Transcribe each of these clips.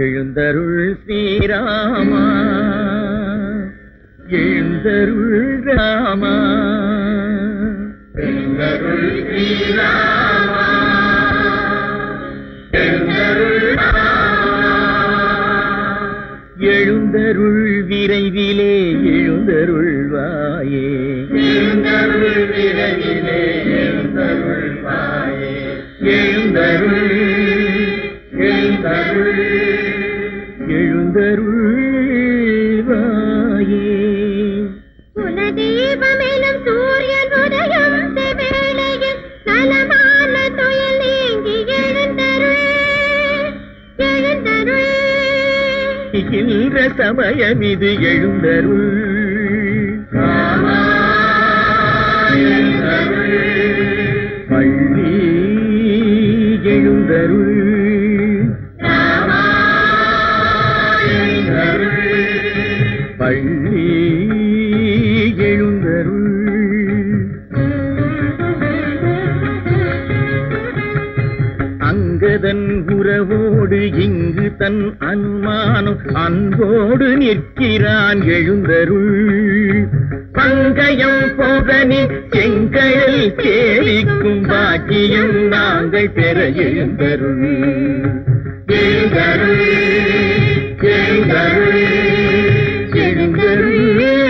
எழுந்தருள் ஸ்ரீராமா எழுந்தருள் ராமா எழுந்தருள் ஸ்ரீராமா எழுந்தருள் விரைவிலே எழுந்தருள்வாயே எழுந்தருள் விரைவிலே எழுந்தருள்வாயே எழுந்தருள் எழுந்தருள் எழுந்தருள்வாயே குலதெய்வமெனும் சூரியன் உதயம் வேளையில் நலமான துயல் நீங்கி எழுந்தருள் எழுந்தருள் இருக்கின்ற சமயம் இது எழுந்தருள் பள்ளி எழுந்தருள் பள்ளி எழுந்தருள் அங்கதன் உறவோடு இங்கு தன் அனுமானம் அன்போடு நிற்கிறான் எழுந்தருள் பங்கயம் போதனி செங்கழல் சேவிக்கும் பாக்கியம் நாங்கள் பெற எழுந்தருள் எழுந்தருள் எழுந்தருள் எழுந்தருள்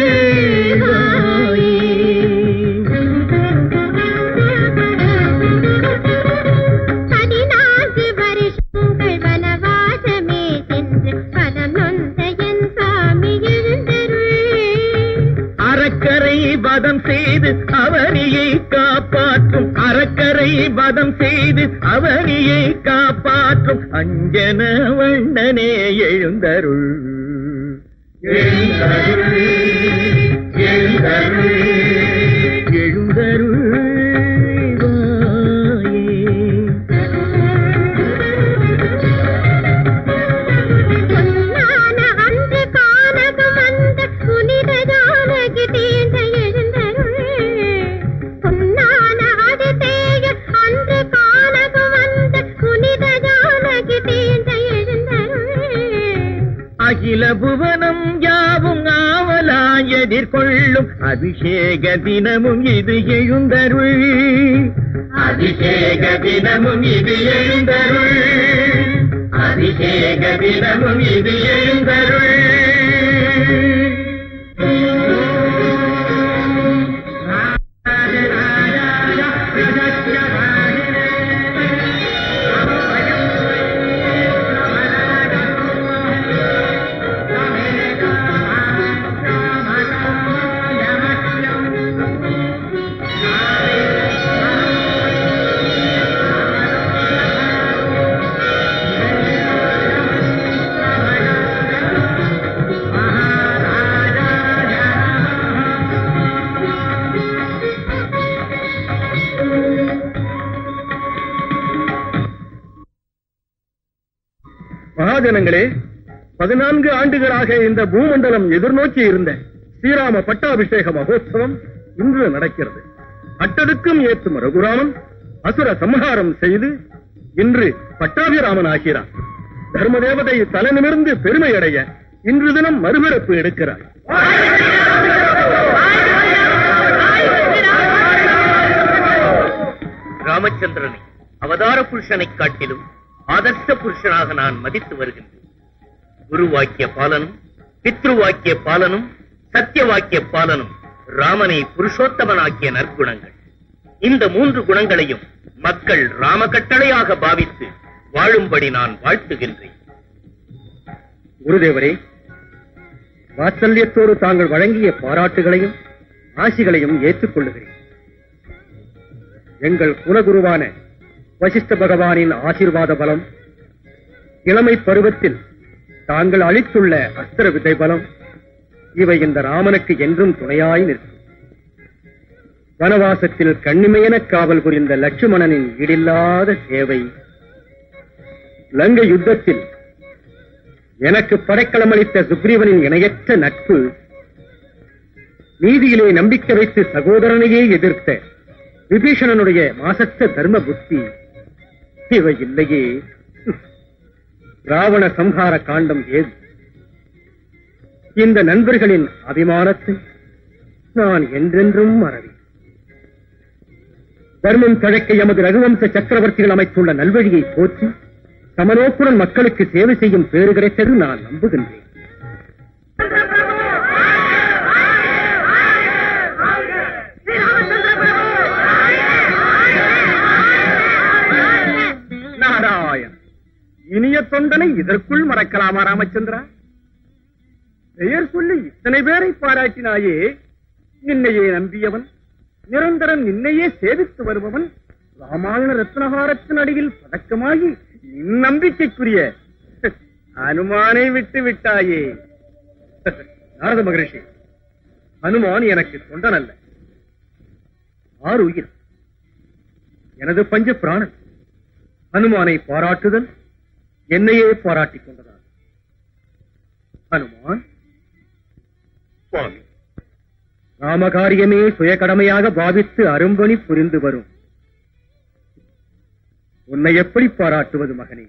பதினான்கு வருஷங்கள் வனவாசமே சென்று பதம் நொந்த என் சாமி எழுந்தருள் அறக்கரை வதம் செய்து அவனியை காப்பாற்றும் அறக்கரை வதம் செய்து அவனியை காப்பாற்றும் அஞ்சன வண்ணனே எழுந்தருள் எழுந்தருள் எழுந்தருள் எழுந்தருள் பொன்னான அன்று கானகம் அந்த புனித ஜானகி தீர்ந்த எழுந்தருள் பொன்னான அது தேய அன்று கானகம் அந்த புனித ஜானகி தீர்ந்த எழுந்தருள் அகில புவனம் யாவும் ஆவலாய் எதிர்கொள்ளும் அபிஷேக தினமும் இது எழுந்தருள் அபிஷேக தினமும் இது எழுந்தருள் அபிஷேக தினமும் இது எழுந்தருள் மகாஜனங்களே பதினான்கு ஆண்டுகளாக இந்த பூமண்டலம் எதிர்நோக்கி இருந்த ஸ்ரீராம பட்டாபிஷேக மகோத்சவம் இன்று நடக்கிறது அட்டதுக்கும் ஏற்றும் ரகுராமன் அசுர சம்ஹாரம் செய்து இன்று பட்டாபிராமன் ஆகிறார் தர்ம தேவதை தலைநிமிர்ந்து பெருமை அடைய இன்று தினம் மறுபிறப்பு எடுக்கிறார் ராமச்சந்திரனை அவதார புருஷனைக் காட்டிலும் ஆதர்ஷ புருஷனாக நான் மதித்து வருகின்றேன் குரு வாக்கிய பாலனும் பித்ரு வாக்கிய பாலனும் சத்திய வாக்கிய பாலனும் ராமனை புருஷோத்தமனாக்கிய நற்குணங்கள் இந்த மூன்று குணங்களையும் மக்கள் ராம கட்டளையாக பாவித்து வாழும்படி நான் வாழ்த்துகின்றேன் குருதேவரே வாத்சல்யத்தோடு தாங்கள் வழங்கிய பாராட்டுகளையும் ஆசிகளையும் ஏற்றுக்கொள்ளுகிறேன் எங்கள் குலகுருவான வசிஷ்ட பகவானின் ஆசீர்வாத பலம் இளமை பருவத்தில் தாங்கள் அளித்துள்ள அஸ்திர விதை பலம் இவை இந்த ராமனுக்கு என்றும் துணையாய் நிற்கும் வனவாசத்தில் கண்ணிமையென காவல் புரிந்த லட்சுமணனின் ஈடில்லாத சேவை லங்கை யுத்தத்தில் எனக்கு படைக்களமளித்த சுக்ரீவனின் இணையற்ற நட்பு நீதியிலே நம்பிக்கை வைத்து சகோதரனையே எதிர்த்த விபீஷணனுடைய மாசற்ற தர்ம புத்தி இவை இல்லையே ராவண சம்ஹார காண்டம் ஏது இந்த நண்பர்களின் அபிமானத்தை நான் என்றென்றும் மறவேன் தர்மம் தழைக்க எமது ரகுவம்ச சக்கரவர்த்திகள் அமைத்துள்ள நல்வழியை போற்றி சமனோக்குடன் மக்களுக்கு சேவை செய்யும் பேறு கிடைத்தது நான் நம்புகின்றேன் நாராயண் இனிய தொண்டனை இதற்குள் மறக்கலாமா ராமச்சந்திரா பெயர் சொல்லி இத்தனை பேரை பாராட்டினாயே நின்னையே நம்பியவன் நிரந்தரம் நின்னையே சேவித்து வருபவன் ராமாயண ரத்னஹாரத்தின் அடியில் பதக்கமாகி நின் நம்பிக்கைக்குரிய அனுமானை விட்டு விட்டாயே நாரத மகரிஷி அனுமான் எனக்கு தொண்டன் அல்ல ஆறு உயிர் எனது பஞ்ச பிராணன் ஹனுமானை பாராட்டுதல் என்னையே பாராட்டிக் கொண்டதால் ஹனுமான் சுவாமி ராமகாரியமே சுயகடமையாக பாவித்து அரும்பணி புரிந்து வரும் உன்னை எப்படி பாராட்டுவது மகனே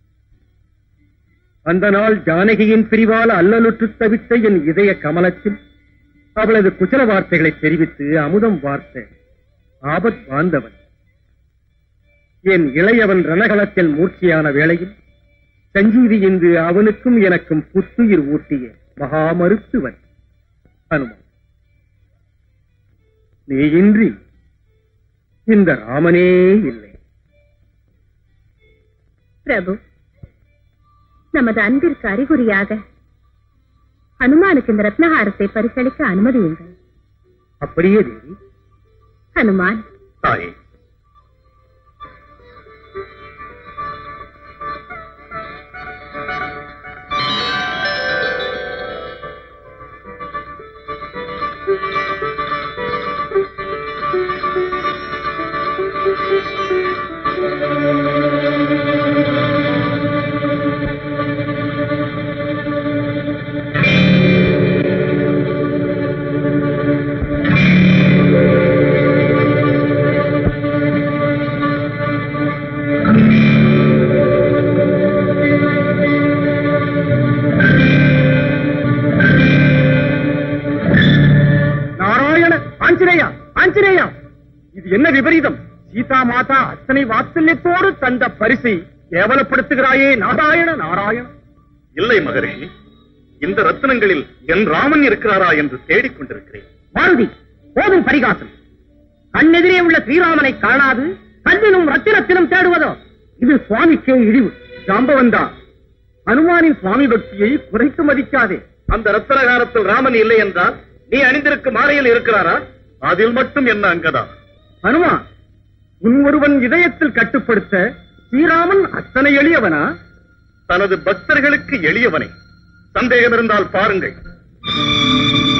அந்த நாள் ஜானகியின் பிரிவால் அல்லலுற்று தவித்த என் இதய கமலத்தில் அவளது குச்சல வார்த்தைகளை தெரிவித்து அமுதம் வார்த்த ஆபத் பாந்தவன் என் இளையவன் ரணகளத்தில் மூர்ச்சியான வேளையில் சஞ்சீவி இன்று அவனுக்கும் எனக்கும் புத்துயிர் ஊட்டிய மகா மருத்துவன் ஹனுமான் நீ இன்றி இந்த ராமனே இல்லை பிரபு நமது அன்பிற்கு அறிகுறியாக ஹனுமானுக்கு இந்த ரத்னஹாரத்தை பரிசளிக்க அனுமதியுங்கள் அப்படியே தேவி ஹனுமான் தாயே நாராயண ஆஞ்சநேயா ஆஞ்சநேயா இது என்ன விபரீதம் சீதா மாதா அத்தனை வாத்சல்யத்தோடு தந்த பரிசை கேவலப்படுத்துகிறாயே நாராயண நாராயண இல்லை மகரிஷி இந்த ரத்தினங்களில் என் ராமன் இருக்கிறாரா என்று தேடிக் கொண்டிருக்கிறேன் மாருதி போதும் பரிகாசம் கண்ணெதிரே உள்ள ஸ்ரீராமனை காணாது கல்லிலும் ரத்தினத்திலும் தேடுவதோ இது சுவாமிக்கே இழிவு ஜாம்பவந்தா ஹனுமானின் சுவாமி பக்தியை குறைத்து மதிக்காதே அந்த ரத்தனகாரத்தில் ராமன் இல்லை என்றால் நீ அணிந்திருக்கும் மாலையில் இருக்கிறாரா அதில் மட்டும் என்ன அங்கதா ஹனுமான் உன் ஒருவன் இதயத்தில் கட்டுப்படுத்த ஸ்ரீராமன் அத்தனை எளியவனா தனது பக்தர்களுக்கு எளியவனை சந்தேகம் இருந்தால் பாருங்கள்